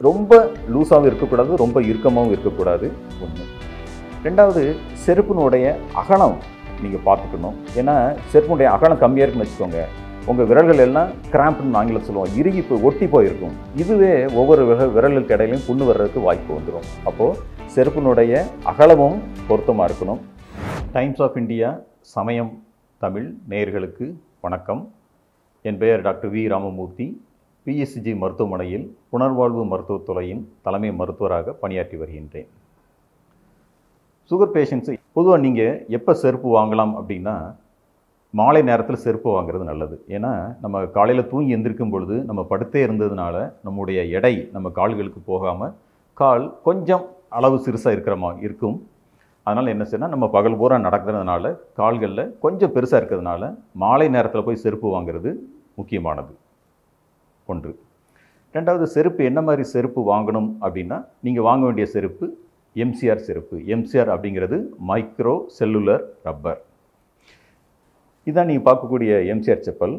ரொம்ப லூஸாகவும் இருக்கக்கூடாது ரொம்ப இறுக்கமாகவும் இருக்கக்கூடாது ஒன்று ரெண்டாவது செருப்பினுடைய அகலம் நீங்கள் பார்த்துக்கணும் ஏன்னா செருப்பினுடைய அகலம் கம்மியாக இருக்குன்னு வச்சுக்கோங்க உங்கள் விரல்கள் எல்லாம் கிராம்ப்னு ஆங்கிலம் சொல்லுவோம் இறுகி போய் ஒட்டி போயிருக்கும் இதுவே ஒவ்வொரு விரல் விரலுக்கு இடையிலையும் புண்ணு வர்றதுக்கு வாய்ப்பு வந்துடும் அப்போது செருப்பினுடைய அகலமும் பொருத்தமாக இருக்கணும் டைம்ஸ் ஆஃப் இந்தியா சமயம் தமிழ் நேயர்களுக்கு வணக்கம் என் பெயர் டாக்டர் வி ராமமூர்த்தி பிஎஸ்சிஜி மருத்துவமனையில் புனர்வாழ்வு மருத்துவத் துறையின் தலைமை மருத்துவராக பணியாற்றி வருகின்றேன் சுகர் பேஷண்ட்ஸு பொதுவாக நீங்கள் எப்போ செருப்பு வாங்கலாம் அப்படின்னா மாலை நேரத்தில் செருப்பு வாங்குறது நல்லது ஏன்னா நம்ம காலையில் தூங்கி எந்திரிக்கும் பொழுது நம்ம படுத்தே இருந்ததுனால நம்முடைய எடை நம்ம கால்களுக்கு போகாமல் கால் கொஞ்சம் அளவு சிறுசாக இருக்கிற மா இருக்கும் அதனால் என்ன செய்யணும் நம்ம பகல் பூரா நடக்கிறதுனால கால்களில் கொஞ்சம் பெருசாக இருக்கிறதுனால மாலை நேரத்தில் போய் செருப்பு வாங்குறது முக்கியமானது ஒன்று ரெண்டாவது செருப்பு என்ன மாதிரி செருப்பு வாங்கணும் அப்படின்னா நீங்கள் வாங்க வேண்டிய செருப்பு எம்சிஆர் செருப்பு எம்சிஆர் அப்படிங்கிறது மைக்ரோ செல்லுலர் ரப்பர் இதான் நீங்கள் பார்க்கக்கூடிய எம்சிஆர் செப்பல்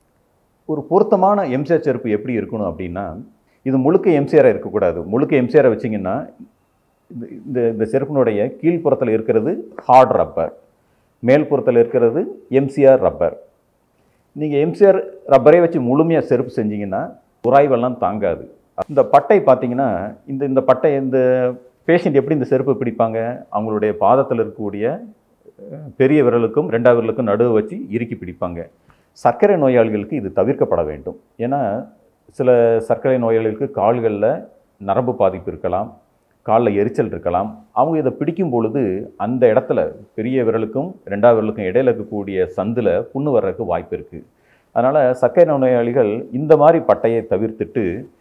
ஒரு பொருத்தமான எம்சிஆர் செருப்பு எப்படி இருக்கணும் அப்படின்னா இது முழுக்க எம்சிஆராக இருக்கக்கூடாது முழுக்க எம்சிஆரை வச்சிங்கன்னா இந்த இந்த இந்த செருப்பினுடைய கீழ்ப்புறத்தில் இருக்கிறது ஹார்ட் ரப்பர் மேல் புறத்தில் இருக்கிறது எம்சிஆர் ரப்பர் நீங்கள் எம்சிஆர் ரப்பரே வச்சு முழுமையாக செருப்பு செஞ்சீங்கன்னா உராய்வெல்லாம் தாங்காது இந்த பட்டை பார்த்தீங்கன்னா இந்த இந்த பட்டை இந்த பேஷண்ட் எப்படி இந்த செருப்பு பிடிப்பாங்க அவங்களுடைய பாதத்தில் இருக்கக்கூடிய அஹ், பெரிய விரலுக்கும் ரெண்டாவது விரலுக்கும் நடுவு வச்சு இறுக்கி பிடிப்பாங்க சர்க்கரை நோயாளிகளுக்கு இது தவிர்க்கப்பட வேண்டும் ஏன்னா சில சர்க்கரை நோயாளிகளுக்கு கால்களில் நரம்பு பாதிப்பு இருக்கலாம் காலில் எரிச்சல் இருக்கலாம் அவங்க இதை பிடிக்கும் பொழுது அந்த இடத்துல பெரிய விரலுக்கும் ரெண்டாவது விரலுக்கும் இடையில இருக்கக்கூடிய சந்தில் புண்ணு வர்றதுக்கு வாய்ப்பு இருக்குது அதனால் சர்க்கரை நோயாளிகள் இந்த மாதிரி பட்டையை தவிர்த்துட்டு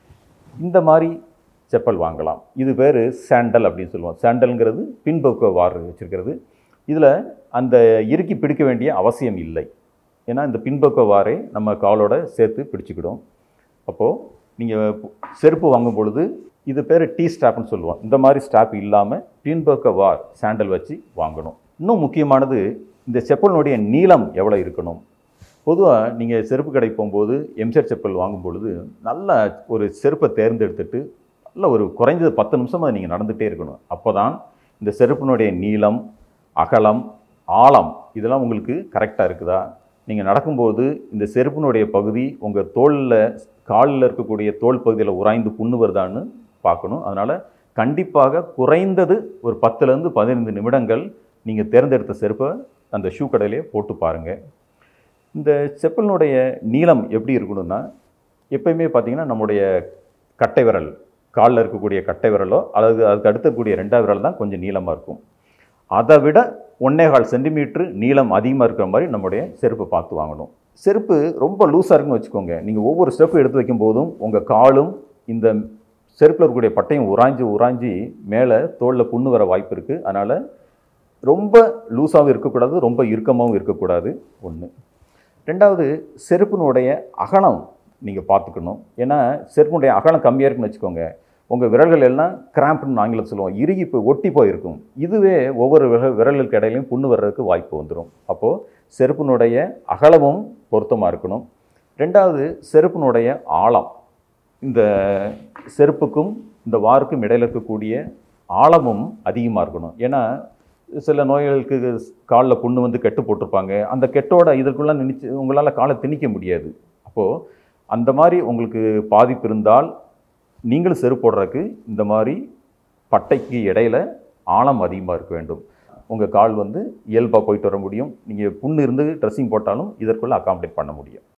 இந்த மாதிரி செப்பல் வாங்கலாம் இது பேர் சாண்டல் அப்படின்னு சொல்லுவோம் சாண்டல்ங்கிறது பின்பக்க வாறு வச்சிருக்கிறது இதில் அந்த இறுக்கி பிடிக்க வேண்டிய அவசியம் இல்லை ஏன்னா இந்த பின்பக்க வாரை நம்ம காலோட சேர்த்து பிடிச்சிக்கிடும் அப்போது நீங்கள் செருப்பு வாங்கும் பொழுது இது பேர் டீ ஸ்டாப்னு சொல்லுவோம் இந்த மாதிரி ஸ்டாப் இல்லாமல் பின்பக்க வார் சாண்டல் வச்சு வாங்கணும் இன்னும் முக்கியமானது இந்த செப்பலினுடைய நீளம் எவ்வளோ இருக்கணும் பொதுவாக நீங்கள் செருப்பு கடை போகும்போது எம்செட் செப்பல் வாங்கும் பொழுது நல்ல ஒரு செருப்பை தேர்ந்தெடுத்துட்டு நல்ல ஒரு குறைஞ்சது பத்து நிமிஷம் அதை நீங்கள் நடந்துகிட்டே இருக்கணும் அப்போ தான் இந்த செருப்பினுடைய நீளம் அகலம் ஆழம் இதெல்லாம் உங்களுக்கு கரெக்டாக இருக்குதா நீங்கள் நடக்கும்போது இந்த செருப்பினுடைய பகுதி உங்கள் தோலில் காலில் இருக்கக்கூடிய தோல் பகுதியில் உராய்ந்து புண்ணு வருதான்னு பார்க்கணும் அதனால் கண்டிப்பாக குறைந்தது ஒரு பத்துலேருந்து பதினைந்து நிமிடங்கள் நீங்கள் தேர்ந்தெடுத்த செருப்பை அந்த ஷூ கடையிலே போட்டு பாருங்கள் இந்த செப்பலினுடைய நீளம் எப்படி இருக்கணும்னா எப்பயுமே பார்த்தீங்கன்னா நம்முடைய கட்டை விரல் காலில் இருக்கக்கூடிய கட்டை விரலோ அல்லது அதுக்கு அடுத்தக்கூடிய ரெண்டாவது விரல் தான் கொஞ்சம் நீளமாக இருக்கும் அதை விட ஒன்னே கால் சென்டிமீட்ரு நீளம் அதிகமாக இருக்கிற மாதிரி நம்முடைய செருப்பு பார்த்து வாங்கணும் செருப்பு ரொம்ப லூஸாக இருக்குன்னு வச்சுக்கோங்க நீங்கள் ஒவ்வொரு ஸ்டெப்பு எடுத்து வைக்கும் போதும் உங்கள் காலும் இந்த செருப்பில் இருக்கக்கூடிய பட்டையும் உராய்ஞ்சு உராய்ஞ்சி மேலே தோளில் புண்ணு வர வாய்ப்பு இருக்குது அதனால் ரொம்ப லூஸாகவும் இருக்கக்கூடாது ரொம்ப இறுக்கமாகவும் இருக்கக்கூடாது ஒன்று ரெண்டாவது செருப்பினுடைய அகலம் நீங்கள் பார்த்துக்கணும் ஏன்னா செருப்பினுடைய அகலம் கம்மியாக இருக்குன்னு வச்சுக்கோங்க உங்கள் விரல்கள் எல்லாம் கிராம்ப்னு ஆங்கிலம் சொல்லுவோம் இறுகி போய் ஒட்டி போயிருக்கும் இதுவே ஒவ்வொரு விரல் விரலுக்கு இடையிலையும் புண்ணு வர்றதுக்கு வாய்ப்பு வந்துடும் அப்போது செருப்பினுடைய அகலமும் பொருத்தமாக இருக்கணும் ரெண்டாவது செருப்பினுடைய ஆழம் இந்த செருப்புக்கும் இந்த வாருக்கும் இடையில இருக்கக்கூடிய ஆழமும் அதிகமாக இருக்கணும் ஏன்னா சில நோய்களுக்கு காலில் புண்ணு வந்து கெட்டு போட்டிருப்பாங்க அந்த கெட்டோட இதற்குள்ள நினைச்சு உங்களால் காலை திணிக்க முடியாது அப்போது அந்த மாதிரி உங்களுக்கு பாதிப்பு இருந்தால் நீங்களும் செருப்பு போடுறதுக்கு இந்த மாதிரி பட்டைக்கு இடையில ஆழம் அதிகமாக இருக்க வேண்டும் உங்கள் கால் வந்து இயல்பாக போயிட்டு வர முடியும் நீங்கள் புண்ணு இருந்து ட்ரெஸ்ஸிங் போட்டாலும் இதற்குள்ளே அகாமடேட் பண்ண முடியும்